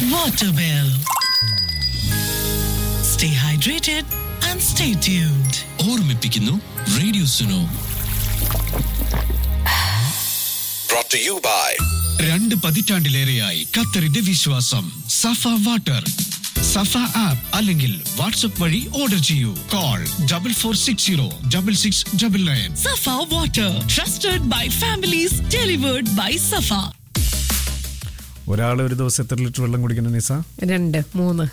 water bill. Stay hydrated and stay tuned. ഓർമ്മിപ്പിക്കുന്നു radio Suno brought to you by രണ്ട് പതിറ്റാണ്ടിലേറെയായി ഖത്തറിന്റെ വിശ്വാസം സഫ വാട്ടർ സഫ ആപ്പ് അല്ലെങ്കിൽ വാട്സ്ആപ്പ് വഴി ഓർഡർ ചെയ്യൂ call double four six zero double six double nine Safa water, trusted by families, delivered by Safa. ഒരാൾ ഒരു ദിവസം എത്ര ലിറ്റർ വെള്ളം കുടിക്കണം നിസ രണ്ട് മൂന്ന്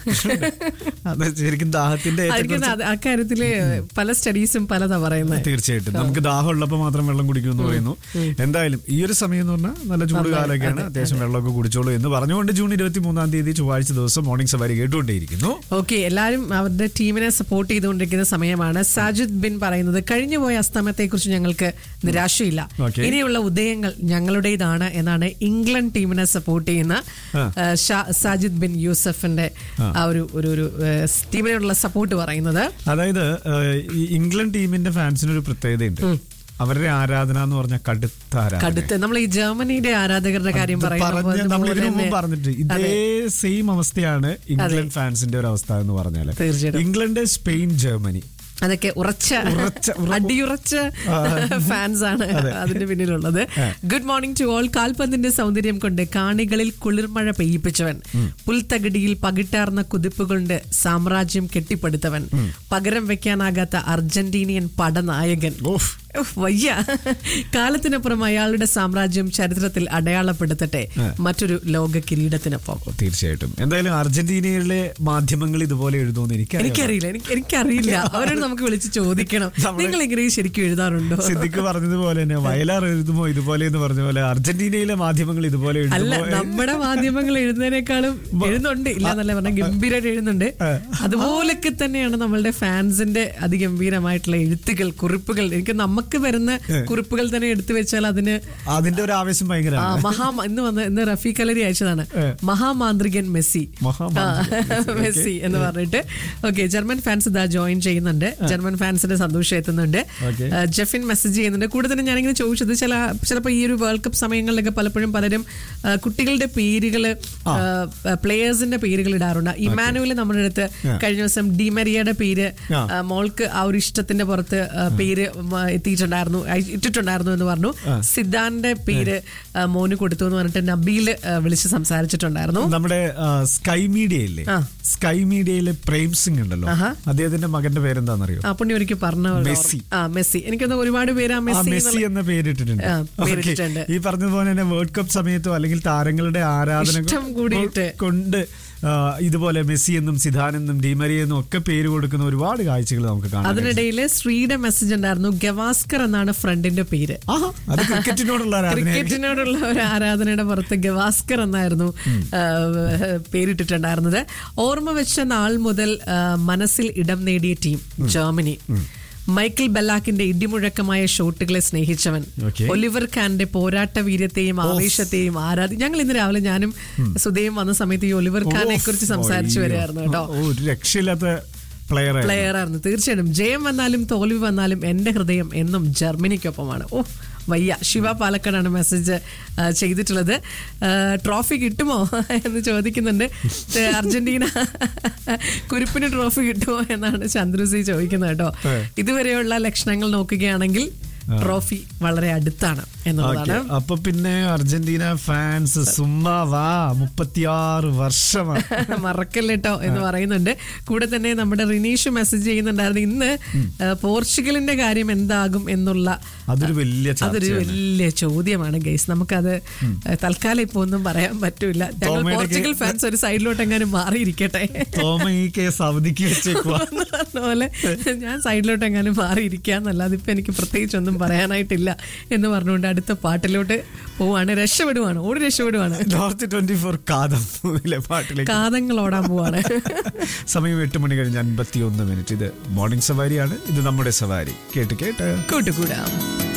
അത് ശരിക്കും ദാഹത്തിന്റെ ആയിരിക്കും ഏറ്റക്കുറച്ച് അത് അക്കാര്യത്തില് പല സ്റ്റഡീസും പലതാ പറയുന്നത് തീർച്ചയായിട്ടും നമുക്ക് ദാഹം ഉള്ളപ്പോൾ മാത്രം വെള്ളം കുടിക്കൂ എന്ന് പറയുന്നു എന്തായാലും ഈ ഒരു സമയം എന്ന് പറഞ്ഞാൽ നല്ല ചൂട് കാലമൊക്കെയാണ് അത്യാവശ്യം വെള്ളമൊക്കെ കുടിച്ചോളൂ എന്ന് പറഞ്ഞുകൊണ്ട് ജൂൺ ഇരുപത്തി മൂന്നാം തീയതി ചൊവ്വാഴ്ച ദിവസം മോർണിംഗ് സവാരി കേട്ടുകൊണ്ടേയിരിക്കുന്നു ഓക്കെ എല്ലാവരും അവരുടെ ടീമിനെ സപ്പോർട്ട് ചെയ്തുകൊണ്ടിരിക്കുന്ന സമയമാണ് സാജിദ് ബിൻ പറയുന്നത് കഴിഞ്ഞുപോയ അസ്തമയത്തെക്കുറിച്ച് ഞങ്ങൾക്ക് നിരാശയില്ല Okay. ഇനിയുള്ള ഉദയങ്ങൾ ഞങ്ങളുടേതാണ് എന്നാണ് ഇംഗ്ലണ്ട് ടീമിനെ സപ്പോർട്ട് ചെയ്യുന്ന ആ. ആ, ഷാ- സാജിദ് ബിൻ യൂസഫിന്റെ ആ ഒരു ഒരു ഒരു ഏഹ്, ടീമിനോടുള്ള സപ്പോർട്ട് പറയുന്നത് അതായത് ഏഹ്, ഈ ഇംഗ്ലണ്ട് ടീമിന്റെ ഫാൻസിന് ഒരു പ്രത്യേകതയുണ്ട് അവരുടെ ആരാധന എന്ന് പറഞ്ഞാൽ കടുത്ത ആരാധന കടുത്ത് നമ്മൾ ഈ ജർമ്മനിയുടെ ആരാധകരുടെ കാര്യം അത് പറയുമ്പോൾ പറഞ്ഞ നമ്മൾ അതുപോലെ ഇതിനു മുമ്പ് തന്നെ- പറഞ്ഞിട്ട് ഇതേ സെയിം അവസ്ഥയാണ് ഇംഗ്ലണ്ട് ഫാൻസിന്റെ ഒരു അവസ്ഥ എന്ന് പറഞ്ഞാൽ തീർച്ചയായിട്ടും. ഇംഗ്ലണ്ട് സ്പെയിൻ ജർമ്മനി അതൊക്കെ ഉറച്ച ഉറച്ച- ഉറ- അടിയുറച്ച ഫാൻസ് ആണ് അതിന്റെ പിന്നിലുള്ളത് ഗുഡ് മോർണിംഗ് ടു ഓൾ കാൽപന്തിന്റെ സൗന്ദര്യം കൊണ്ട് കാണികളിൽ കുളിർമഴ പെയ്യിപ്പിച്ചവൻ പുൽത്തകിടിയിൽ പകിട്ടാർന്ന കുതിപ്പ് കൊണ്ട് സാമ്രാജ്യം കെട്ടിപ്പടുത്തവൻ പകരം വെക്കാനാകാത്ത അർജന്റീനിയൻ പടനായകൻ ഓഫ്. ഉഫ്, വയ്യ കാലത്തിനപ്പുറം അയാളുടെ സാമ്രാജ്യം ചരിത്രത്തിൽ അടയാളപ്പെടുത്തട്ടെ മറ്റൊരു ലോക കിരീടത്തിനൊപ്പം തീർച്ചയായിട്ടും എന്തായാലും അർജന്റീനയിലെ മാധ്യമങ്ങൾ ഇതുപോലെ എഴുതുമെന്ന് എനിക്കറിയാം എനിക്കറിയില്ല എനിക്ക് എനിക്കറിയില്ല അവരോട് നമുക്ക് വിളിച്ച് ചോദിക്കണം നമ്മള് നിങ്ങൾ ഇങ്ങനെ ശരിക്കും എഴുതാറുണ്ടോ സിദ്ദിഖ് പറഞ്ഞതുപോലെ തന്നെ വയലാർ എഴുതുമോ ഇതുപോലെ എന്ന് പറഞ്ഞ പോലെ അർജന്റീനയിലെ മാധ്യമങ്ങൾ ഇതുപോലെ അല്ല എഴുതുമോ നമ്മുടെ മാധ്യമങ്ങൾ എഴുതുന്നതിനേക്കാളും എഴുതുന്നുണ്ട് ഇല്ല എന്നല്ല പറഞ്ഞ ഗംഭീരമായിട്ട് എഴുതുന്നുണ്ട് അതുപോലൊക്കെ തന്നെയാണ് നമ്മളുടെ ഫാൻസിന്റെ അതിഗംഭീരമായിട്ടുള്ള എഴുത്തുകൾ കുറിപ്പുകൾ എനിക്ക് നമുക്ക് വരുന്ന കുറിപ്പുകൾ തന്നെ എടുത്തു വെച്ചാൽ അതിന് അതിന്റെ ഒരു ആവേശം ആ, ഭയങ്കരമാണ് മഹാ ഇന്ന് വന്ന് ഇന്ന് റഫീഖ് അലരി അയച്ചതാണ് മഹാമാന്ത്രികൻ മെസ്സി മഹാമാന്ത്രികൻ ആ, മെസ്സി എന്ന് പറഞ്ഞിട്ട് ഓക്കെ ജർമ്മൻ ഫാൻസ് ഇതാ ജോയിൻ ചെയ്യുന്നുണ്ട് ജർമ്മൻ ഫാൻസിന്റെ സന്തോഷം എത്തുന്നുണ്ട് Okay. ആ, ജെഫിൻ മെസ്സേജ് ചെയ്യുന്നുണ്ട് കൂടെ തന്നെ ഞാനിങ്ങനെ ചോദിച്ചത് ചില ചിലപ്പോൾ ഈ ഒരു വേൾഡ് കപ്പ് സമയങ്ങളിലൊക്കെ പലപ്പോഴും പലരും ആ, കുട്ടികളുടെ പേരുകള് പ്ലേയേഴ്സിന്റെ പേരുകൾ ഇടാറുണ്ട് ഇമാനുവൽ നമ്മുടെ അടുത്ത് കഴിഞ്ഞ ദിവസം ഡിമരിയയുടെ പേര് ആ. ആ, മോൾക്ക് ആ ഒരു ഇഷ്ടത്തിന്റെ പുറത്ത് ആ, പേര് ഉം, ആ, എത്തിയിട്ടുണ്ടായിരുന്നു അയ്- ഇട്ടിട്ടുണ്ടായിരുന്നു എന്ന് പറഞ്ഞു സിദ്ധാന്റെ പേര് ആ, മോന് കൊടുത്തു എന്ന് പറഞ്ഞിട്ട് നബീൽ ആ, വിളിച്ച് സംസാരിച്ചിട്ടുണ്ടായിരുന്നു നമ്മുടെ ആ, സ്കൈ മീഡിയ ഇല്ലേ ആ. സ്കൈ മീഡിയയിലെ പ്രേം സിംഗ് ഉണ്ടല്ലോ ആഹാ. അദ്ദേഹത്തിന്റെ മകന്റെ പേരെന്താണെന്നറിയോ ആ പുണ്യ ഒരിക്കൽ പറഞ്ഞ മെസ്സി. ആ മെസ്സി എനിക്കൊന്ന് ഒരുപാട് പേര് ആ ആ മെസ്സി മെസ്സി എന്നുള്ള- എന്ന പേരിട്ടിട്ടുണ്ട് ആ, Okay. പേരിട്ടിട്ടുണ്ട്. ഈ പറഞ്ഞതുപോലെ തന്നെ വേൾഡ് കപ്പ് സമയത്തോ അല്ലെങ്കിൽ താരങ്ങളുടെ ആരാധന ഇഷ്ടം കൂടിയിട്ട്. കൊണ്ട് ആ, ഇതുപോലെ മെസ്സി എന്നും സിധാൻ എന്നും ഡിമരി എന്നും ഒക്കെ പേര് കൊടുക്കുന്ന ഒരുപാട് കാഴ്ചകൾ നമുക്ക് കാണാം അതിനിടയിൽ ശ്രീയുടെ മെസ്സേജ് ഉണ്ടായിരുന്നു ഗവാസ്കർ എന്നാണ് ഫ്രണ്ടിന്റെ പേര് ആഹാ, അത് ക്രിക്കറ്റിനോടുള്ള ആരാധന ക്രിക്കറ്റിനോടുള്ള ഒരു ആരാധനയുടെ പുറത്ത് ഗവാസ്കർ എന്നായിരുന്നു ആ, പേരിട്ടിട്ടുണ്ടായിരുന്നത് ഓർമ്മ വെച്ച നാൾ മുതൽ ആ, മനസ്സിൽ ഇടം നേടിയ ടീം ജർമ്മനി മൈക്കിൾ ബെല്ലാക്കിന്റെ ഇടിമുഴക്കമായ ഷോട്ടുകളെ സ്നേഹിച്ചവൻ Okay. ഒലിവർ ഖാന്റെ പോരാട്ട വീര്യത്തെയും ആവേശത്തെയും ആരാധി ഞങ്ങൾ ഇന്ന് രാവിലെ ഞാനും സുധയും വന്ന സമയത്ത് ഈ ഒലിവർ ഖാനെ കുറിച്ച് സംസാരിച്ചു വരികയായിരുന്നു കേട്ടോ ഓ, ഒരു രക്ഷയില്ലാത്ത പ്ലെയർ പ്ലെയർ ആയിരുന്നു തീർച്ചയായിട്ടും ജയം വന്നാലും തോൽവി വന്നാലും എന്റെ ഹൃദയം എന്നും ജർമ്മനിക്കൊപ്പമാണ് ഓ വയ്യ ശിവ പാലക്കാടാണ് മെസ്സേജ് ആ, ചെയ്തിട്ടുള്ളത് ആ, ട്രോഫി കിട്ടുമോ എന്ന് ചോദിക്കുന്നുണ്ട് ഏ, അർജന്റീന കുരിപ്പിന് ട്രോഫി കിട്ടുമോ എന്നാണ് ചന്ദ്രസി ചോദിക്കുന്നത് കേട്ടോ ഏ. ഇതുവരെയുള്ള ലക്ഷണങ്ങൾ നോക്കുകയാണെങ്കിൽ ട്രോഫി വളരെ അടുത്താണ് എന്നുള്ളതാണ് അപ്പൊ പിന്നെ അർജന്റീന ഫാൻസ് സുമ്മാ വാ മുപ്പത്തിയാറ് വർഷമാണ് മറക്കല്ലേട്ടോ എന്ന് പറയുന്നുണ്ട് കൂടെ തന്നെ നമ്മുടെ റിനീഷ് മെസ്സേജ് ചെയ്യുന്നുണ്ടായിരുന്നു ഇന്ന് ആ, പോർച്ചുഗലിന്റെ കാര്യം എന്താകും എന്നുള്ള അതൊരു വലിയ അതൊരു ചർച്ചയാണ് വലിയ ചോദ്യമാണ് ഗൈസ് നമുക്കത് ആ, തൽക്കാലം ഇപ്പൊ ഒന്നും പറയാൻ പറ്റൂല ഞങ്ങൾ തോമയുടെ പോർച്ചുഗൽ കേ- ഫാൻസ് ഒരു സൈഡിലോട്ട് എങ്ങാനും മാറിയിരിക്കട്ടെ തോമ ഈ കേസ് അവധിക്ക് വെച്ചേക്കുവാ എന്ന് പറഞ്ഞ പോലെ ഞാൻ സൈഡിലോട്ട് എങ്ങാനും മാറിയിരിക്കാന്നല്ലാതെ ഇപ്പൊ എനിക്ക് പ്രത്യേകിച്ചൊന്നും പറയാനായിട്ടില്ല എന്ന് പറഞ്ഞുകൊണ്ട് അടുത്ത പാട്ടിലോട്ട് പോവാണ് രക്ഷപ്പെടുവാണ് ഓടി രക്ഷപ്പെടുവാണ് നോർത്ത് ട്വന്റി ഫോർ കാതം മൂവിലെ പാട്ടിലേക്ക് കാതങ്ങൾ ഓടാൻ പോവാണ് സമയം എട്ട് മണി കഴിഞ്ഞ് അൻപത്തി ഒന്ന് മിനിറ്റ് ഇത് മോർണിംഗ് സവാരിയാണ് ഇത് നമ്മുടെ സവാരി കേട്ട് കേട്ട് കൂട്ടുകൂടാം